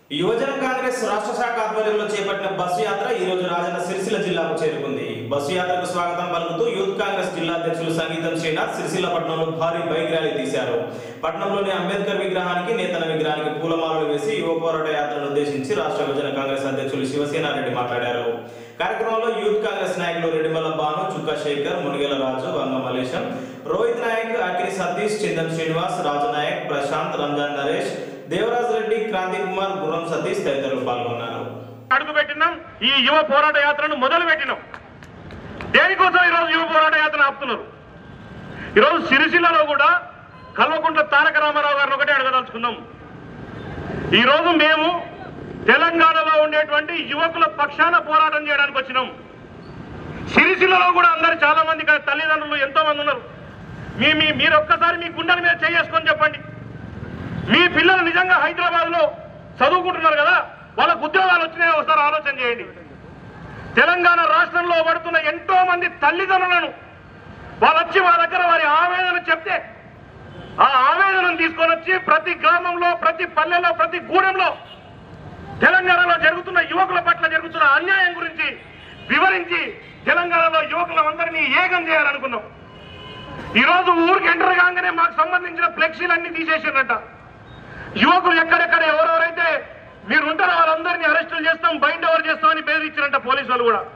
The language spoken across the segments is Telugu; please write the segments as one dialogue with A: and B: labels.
A: యువజన కాంగ్రెస్ రాష్ట్ర శాఖ ఆధ్వర్యంలో చేపట్టిన బస్సు యాత్ర ఈ రోజు రాజన్న సిరిసిల్ల జిల్లాకు చేరుకుంది బస్సు యాత్రకు స్వాగతం పలుకుతూ యూత్ కాంగ్రెస్ జిల్లా అధ్యక్షులు సంగీతం శ్రీనాథ్ సిరిసిల్ల పట్టణంలో భారీ బైక్ ర్యాలీ తీశారు పట్టణంలోని అంబేద్కర్ విగ్రహానికి నేతల విగ్రహానికి పూలమాలలు వేసి యువ పోరాట యాత్రను ఉద్దేశించి రాష్ట్ర యువజన కాంగ్రెస్ అధ్యక్షులు శివసేనారెడ్డి మాట్లాడారు కార్యక్రమంలో యూత్ కాంగ్రెస్ నాయకులు రెడ్డిమల్ల భాను చుక్కా శేఖర్ మునిగెల రాజు వంగ మలేశం రోహిత్ నాయక్ అఖిలి సతీష్ చిందం శ్రీనివాస్ రాజు నాయక్ ప్రశాంత్ రంజాన్ నరేష్ దేవరాజ్ రెడ్డి క్రాంతి కుమార్ గుర్రం సతీష్ తదితరులు పాల్గొన్నారు
B: అడుగు పెట్టినాం ఈ యువ పోరాట యాత్రను మొదలు పెట్టినాం దేనికోసం ఈరోజు యువ పోరాట యాత్ర ఆపుతున్నారు ఈరోజు సిరిసిల్లలో కూడా కల్వకుంట్ల తారక రామారావు గారిని ఒకటే అడగదలుచుకున్నాం ఈరోజు మేము తెలంగాణలో ఉండేటువంటి యువకుల పక్షాన పోరాటం చేయడానికి వచ్చినాం సిరిసిల్లలో కూడా అందరు చాలా మంది ఇక్కడ తల్లిదండ్రులు ఎంతో మంది ఉన్నారు మీ మీ మీరు ఒక్కసారి మీ గుండెల మీద చేసుకొని చెప్పండి మీ పిల్లలు నిజంగా హైదరాబాద్ లో చదువుకుంటున్నారు కదా వాళ్ళకు ఉద్యోగాలు వచ్చినాయో ఒకసారి ఆలోచన చేయండి తెలంగాణ రాష్ట్రంలో పడుతున్న ఎంతో మంది తల్లిదండ్రులను వాళ్ళు వచ్చి మా దగ్గర వారి ఆవేదన చెప్తే ఆ ఆవేదనను తీసుకొని వచ్చి ప్రతి గ్రామంలో ప్రతి పల్లెలో ప్రతి గూడెంలో తెలంగాణలో జరుగుతున్న యువకుల పట్ల జరుగుతున్న అన్యాయం గురించి వివరించి తెలంగాణలో యువకులందరినీ ఏకం చేయాలనుకున్నాం ఈ రోజు ఊరికి ఎంటర్ కాగానే మాకు సంబంధించిన ఫ్లెక్సీలన్నీ తీసేసారట యువకులు ఎక్కడెక్కడ ఎవరెవరైతే మీరు ఉంటారో వాళ్ళందరినీ అరెస్టులు చేస్తాం బైండ్ ఓవర్ చేస్తామని బెదిరించారంట పోలీసు వాళ్ళు కూడా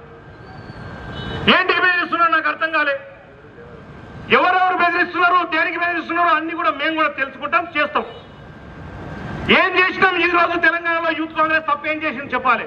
B: ఏంటికి బెదిరిస్తున్నారు నాకు అర్థం కాలే ఎవరెవరు బెదిరిస్తున్నారు దేనికి బెదిరిస్తున్నారో అన్ని కూడా మేము కూడా తెలుసుకుంటాం చేస్తాం ఏం చేసినాం ఈ రోజు తెలంగాణలో యూత్ కాంగ్రెస్ తప్పు ఏం చేసింది చెప్పాలి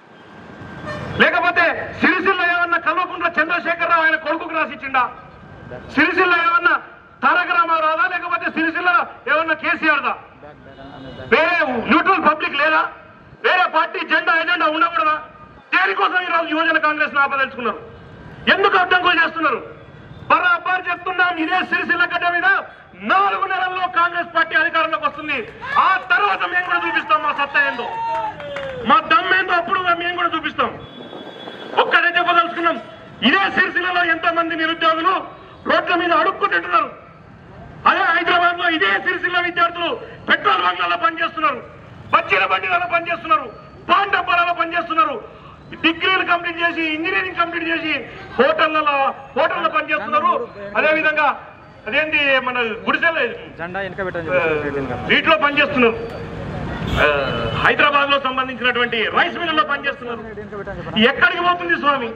B: లేకపోతే సిరిసిల్ల ఏమన్నా కల్వకుంట్ల చంద్రశేఖరరావు ఆయన కొడుకుకు రాసిచ్చిండా సిరిసిల్ల ఏమన్నా తారక రామారావుదా లేకపోతే సిరిసిల్ల ఏమన్నా కేసీఆర్ దా వేరే న్యూట్రల్ పబ్లిక్ లేదా వేరే పార్టీ జెండా ఎజెండా ఉండకూడదా దేనికోసం ఈ రోజు యువజన కాంగ్రెస్ ఆపదలుచుకున్నారు ఎందుకు అడ్డంకులు చేస్తున్నారు బరాబర్ చెప్తున్నాం ఇదే సిరిసిల్ల గడ్డ మీద నాలుగు నెలల్లో కాంగ్రెస్ పార్టీ అధికారంలోకి వస్తుంది ఆ తర్వాత మేము కూడా చూపిస్తాం మా సత్తా ఏందో మా దమ్మేందో అప్పుడు మేము కూడా చూపిస్తాం ఒక్కడే చెప్పదలుచుకున్నాం ఇదే సిరిసిల్లలో ఎంతో మంది నిరుద్యోగులు రోడ్ల మీద అడుక్కు తింటున్నారు అదే హైదరాబాద్ లో ఇదే సిరిసిల్ల విద్యార్థులు పెట్రోల్ బంక్లలో పనిచేస్తున్నారు బచ్చీల బండిలలో పనిచేస్తున్నారు పాన్ డబ్బాలలో పనిచేస్తున్నారు డిగ్రీలు కంప్లీట్ చేసి ఇంజనీరింగ్ కంప్లీట్ చేసి హోటళ్లలో హోటల్లో పనిచేస్తున్నారు అదే విధంగా అదేంటి మన గుడిసెల
C: జెండా వెనక పెట్టని చెప్పి
B: వీటిలో పనిచేస్తున్నారు హైదరాబాద్ లో సంబంధించినటువంటి రైస్ మిల్లులో పనిచేస్తున్నారు ఎక్కడికి పోతుంది స్వామి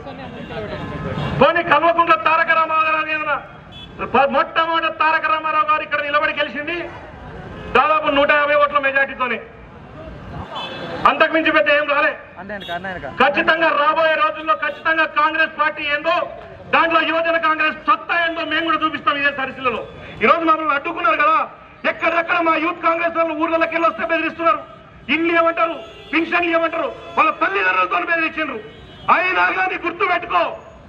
B: పోనీ కల్వకుంట్ల తారక రామారావు గారు ఏదైనా ప- మొట్టమొదటి తారక రామారావు గారు ఇక్కడ నిలబడి గెలిచింది దాదాపు నూట యాభై ఓట్ల మెజార్టీతోనే అంతకుమించి పెద్ద ఏం రాలే
C: అన్న వెనక అన్న వెనక
B: ఖచ్చితంగా రాబోయే రోజుల్లో ఖచ్చితంగా కాంగ్రెస్ పార్టీ ఏందో దాంట్లో యువజన కాంగ్రెస్ సత్తా ఏందో మేము కూడా చూపిస్తాం ఇదే సరిసిల్లలో ఈ రోజు మమ్మల్ని అడ్డుకున్నారు కదా ఎక్కడెక్కడ మా యూత్ కాంగ్రెస్ వాళ్ళు ఊర్లకి వెళ్ళి వస్తే బెదిరిస్తున్నారు ఇండ్లు ఏమంటారు పింఛన్లు ఏమంటారు వాళ్ళ తల్లిదండ్రులతో బెదిరించారు అయినా కానీ గుర్తు పెట్టుకో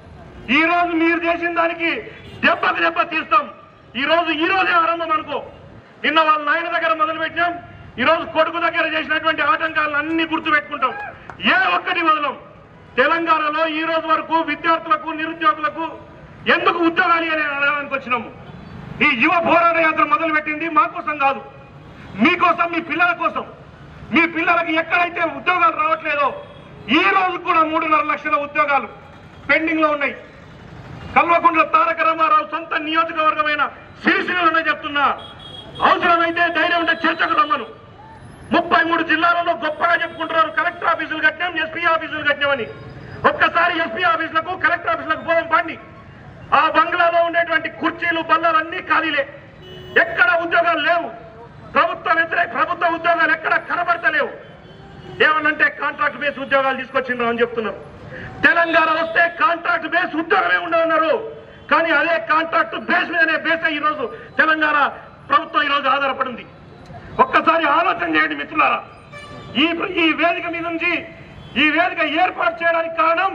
B: ఈ రోజు మీరు చేసిన దానికి దెబ్బకి దెబ్బ తీస్తాం ఈ రోజు ఈ రోజే ఆరంభం అనుకో నిన్న వాళ్ళ నాయన దగ్గర మొదలు పెట్టినాం ఈ రోజు కొడుకు దగ్గర చేసినటువంటి ఆటంకాలను అన్ని గుర్తు పెట్టుకుంటాం ఏ ఒక్కటి వదలం తెలంగాణలో ఈ రోజు వరకు విద్యార్థులకు నిరుద్యోగులకు ఎందుకు ఉద్యోగాలు అని అడగడానికి వచ్చినాము ఈ యువ పోరాట యాత్ర మొదలు పెట్టింది మా కోసం కాదు మీకోసం మీ పిల్లల కోసం మీ పిల్లలకి ఎక్కడైతే ఉద్యోగాలు రావట్లేదో ఈ రోజు కూడా మూడున్నర లక్షల ఉద్యోగాలు పెండింగ్ లో ఉన్నాయి కల్వకుంట్ల తారక రామారావు సొంత నియోజకవర్గమైన సిరిసిల్లలోనే చెప్తున్నా అవసరమైతే ధైర్యం ఉంటే చర్చకు రమ్మను ముప్పై మూడు జిల్లాలలో గొప్పగా చెప్పుకుంటున్నారు కలెక్టర్ ఆఫీసులు కట్టినాం ఎస్పీ ఆఫీసులు కట్టినామని ఒక్కసారి ఎస్పీ ఆఫీసులకు కలెక్టర్ ఆఫీసులకు పోదాం పండి ఆ బంగ్లాలో ఉండేటువంటి కుర్చీలు బల్లలు అన్ని ఖాళీలే ఎక్కడ ఉద్యోగాలు లేవు ప్రభుత్వ వ్యతిరేక ప్రభుత్వ ఉద్యోగాలు ఎక్కడ కనబడతలేవు ఏమనంటే కాంట్రాక్ట్ బేస్ ఉద్యోగాలు తీసుకొచ్చిండ్రు అని చెప్తున్నారు తెలంగాణ వస్తే కాంట్రాక్ట్ బేస్ ఉద్యోగమే ఉండదన్నారు కానీ అదే కాంట్రాక్ట్ బేస్ మీదనే బేస్ ఈ రోజు తెలంగాణ ప్రభుత్వం ఈ రోజు ఆధారపడింది ఒక్కసారి ఆలోచన చేయండి మిత్రులారా ఈ ఈ వేదిక మీద నుంచి ఈ వేదిక ఏర్పాటు చేయడానికి కారణం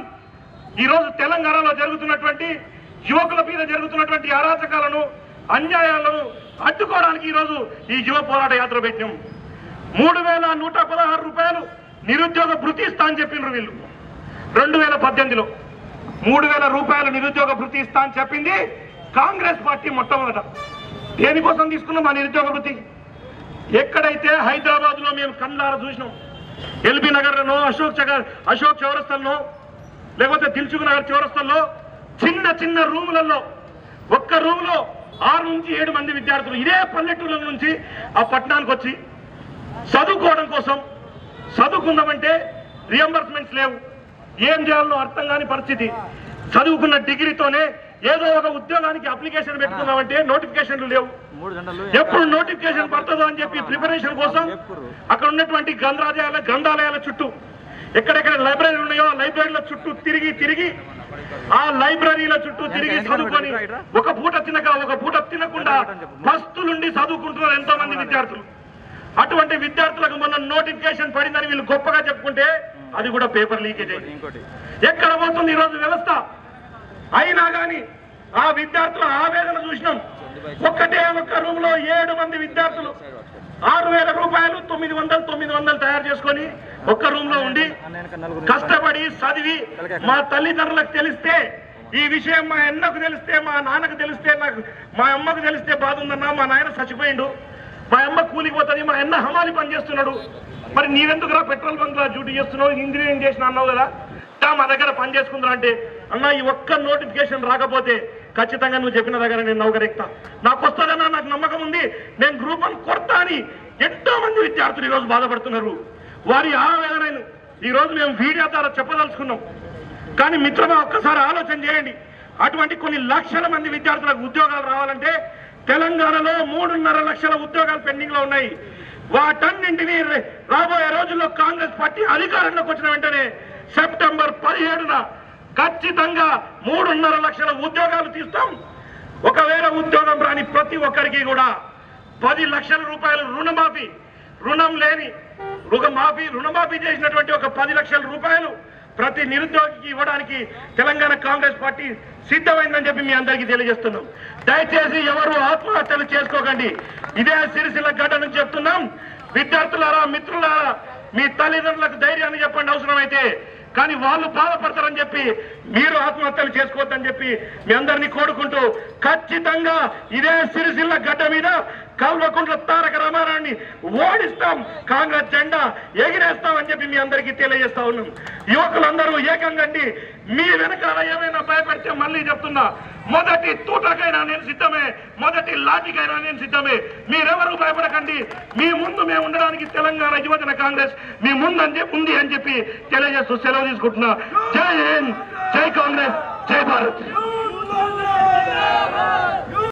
B: ఈ రోజు తెలంగాణలో జరుగుతున్నటువంటి యువకుల మీద జరుగుతున్నటువంటి అరాచకాలను అన్యాయాలను అడ్డుకోవడానికి ఈ రోజు ఈ యువ పోరాట యాత్ర పెట్టినాం మూడు వేల నూట పదహారు రూపాయలు నిరుద్యోగ భృతి ఇస్తా అని చెప్పిండ్రు వీళ్ళు రెండు వేల పద్దెనిమిదిలో మూడు వేల రూపాయలు నిరుద్యోగ భృతి ఇస్తా అని చెప్పింది కాంగ్రెస్ పార్టీ మొట్టమొదట దేనికోసం తీసుకున్నాం ఆ నిరుద్యోగ భృతి ఎక్కడైతే హైదరాబాద్ లో మేము కళ్ళారా చూసినాం ఎల్బీ నగర్లోనో అశోక్ చగర్ అశోక్ చౌరస్తల్లో లేకపోతే దిల్సుఖ్ నగర్ చౌరస్తల్లో చిన్న చిన్న రూములలో ఒక్క రూమ్ లో ఆరు నుంచి ఏడు మంది విద్యార్థులు ఇదే పల్లెటూళ్ళ నుంచి ఆ పట్టణానికి వచ్చి చదువుకోవడం కోసం చదువుకుందామంటే రియంబర్స్మెంట్స్ లేవు ఏం చేయాలో అర్థం కాని పరిస్థితి చదువుకున్న డిగ్రీతోనే ఏదో ఒక ఉద్యోగానికి అప్లికేషన్ పెట్టుకుందామంటే నోటిఫికేషన్లు లేవు
C: మూడు గంటలు
B: ఎప్పుడు నోటిఫికేషన్ పడుతుందో అని చెప్పి ప్రిపరేషన్ కోసం అక్కడ ఉన్నటువంటి గ్రంథాలయాల గ్రంథాలయాల చుట్టూ ఎక్కడెక్కడ లైబ్రరీలు ఉన్నాయో ఆ లైబ్రరీల చుట్టూ తిరిగి తిరిగి ఆ లైబ్రరీల చుట్టూ తిరిగి చదువుకొని ఒక పూట తినక ఒక పూట తినకుండా పస్తులుండి చదువుకుంటున్నారు ఎంతో మంది విద్యార్థులు అటువంటి విద్యార్థులకు మొన్న నోటిఫికేషన్ పడిందని వీళ్ళు గొప్పగా చెప్పుకుంటే అది కూడా పేపర్ లీకేజ్ అయింది
C: ఇంకోటి
B: ఎక్కడ పోతుంది ఈరోజు వ్యవస్థ అయినా గాని ఆ విద్యార్థుల ఆవేదన చూసినాం ఒక్కటే ఒక్క రూమ్ లో ఏడు మంది విద్యార్థులు ఆరు వేల రూపాయలు తొమ్మిది వందలు తొమ్మిది వందలు తయారు చేసుకొని ఒక్క రూమ్ లో ఉండి
C: అన్న వెనక నలుగురు
B: కష్టపడి చదివి మా తల్లిదండ్రులకు తెలిస్తే ఈ విషయం మా అన్నకు తెలిస్తే మా నాన్నకు తెలిస్తే నాకు మా అమ్మకు తెలిస్తే బాధ ఉందన్నా మా నాయన చచ్చిపోయిండు మా అమ్మ కూలికి పోతుంది మా అన్న హమాలి పని చేస్తున్నాడు మరి నీవెందుకురా పెట్రోల్ బంక్ లో డ్యూటీ చేస్తున్నావు ఇంజనీరింగ్ చేసిన అన్నావు కదా తా మా దగ్గర పని చేసుకుందా అంటే అన్న ఈ ఒక్క నోటిఫికేషన్ రాకపోతే ఖచ్చితంగా నువ్వు చెప్పిన దగ్గర నేను నౌకరెక్తా నాకు వస్తుందన్నా నాకు నమ్మకం ఉంది నేను గ్రూప్ అని కొడతా అని ఎంతో మంది విద్యార్థులు ఈరోజు బాధపడుతున్నారు వారి ఆవేదనను ఈ రోజు మేము వీడియో ద్వారా చెప్పదలుచుకున్నాం కానీ మిత్రమా ఒక్కసారి ఆలోచన చేయండి అటువంటి కొన్ని లక్షల మంది విద్యార్థులకు ఉద్యోగాలు రావాలంటే తెలంగాణలో మూడున్నర లక్షల ఉద్యోగాలు పెండింగ్ లో ఉన్నాయి వాటన్నింటినీ రే- రాబోయే రోజుల్లో కాంగ్రెస్ పార్టీ అధికారంలోకి వచ్చిన వెంటనే సెప్టెంబర్ పదిహేడున ఖచ్చితంగా మూడున్నర లక్షల ఉద్యోగాలు తీస్తాం ఒకవేళ ఉద్యోగం రాని ప్రతి ఒక్కరికి కూడా పది లక్షల రూపాయలు రుణమాఫీ రుణం లేని రుణమాఫీ రుణమాఫీ చేసినటువంటి ఒక పది లక్షల రూపాయలు ప్రతి నిరుద్యోగికి ఇవ్వడానికి తెలంగాణ కాంగ్రెస్ పార్టీ సిద్ధమైందని చెప్పి మీ అందరికీ తెలియజేస్తున్నాం దయచేసి ఎవరు ఆత్మహత్యలు చేసుకోకండి ఇదే సిరిసిల్ల గడ్డ నుంచి చెప్తున్నాం విద్యార్థులారా మిత్రులారా మీ తల్లిదండ్రులకు ధైర్యాన్ని చెప్పండి అవసరమైతే కానీ వాళ్ళు బాధపడతారని చెప్పి మీరు ఆత్మహత్యలు చేసుకోవద్దని చెప్పి మీ అందరినీ కోరుకుంటూ ఖచ్చితంగా ఇదే సిరిసిల్ల గడ్డ మీద కల్వకుంట్ల తారక రామారావుని ఓడిస్తాం కాంగ్రెస్ జెండా ఎగిరేస్తామని చెప్పి మీ అందరికీ తెలియజేస్తా ఉన్నాం యువకులందరూ ఏకంగండి మీ వెనకాల ఏమైనా భయపెడితే మళ్ళీ చెప్తున్నా మొదటి తూటకైనా నేను సిద్ధమే మొదటి లాఠీకైనా నేను సిద్ధమే మీరెవరు భయపడకండి మీ ముందు మేము ఉండడానికి తెలంగాణ యువజన కాంగ్రెస్ మీ ముందు అని చెప్పి ఉంది అని చెప్పి తెలియజేస్తూ సెలవు తీసుకుంటున్నా జై హింద్ జై కాంగ్రెస్ జై భారత్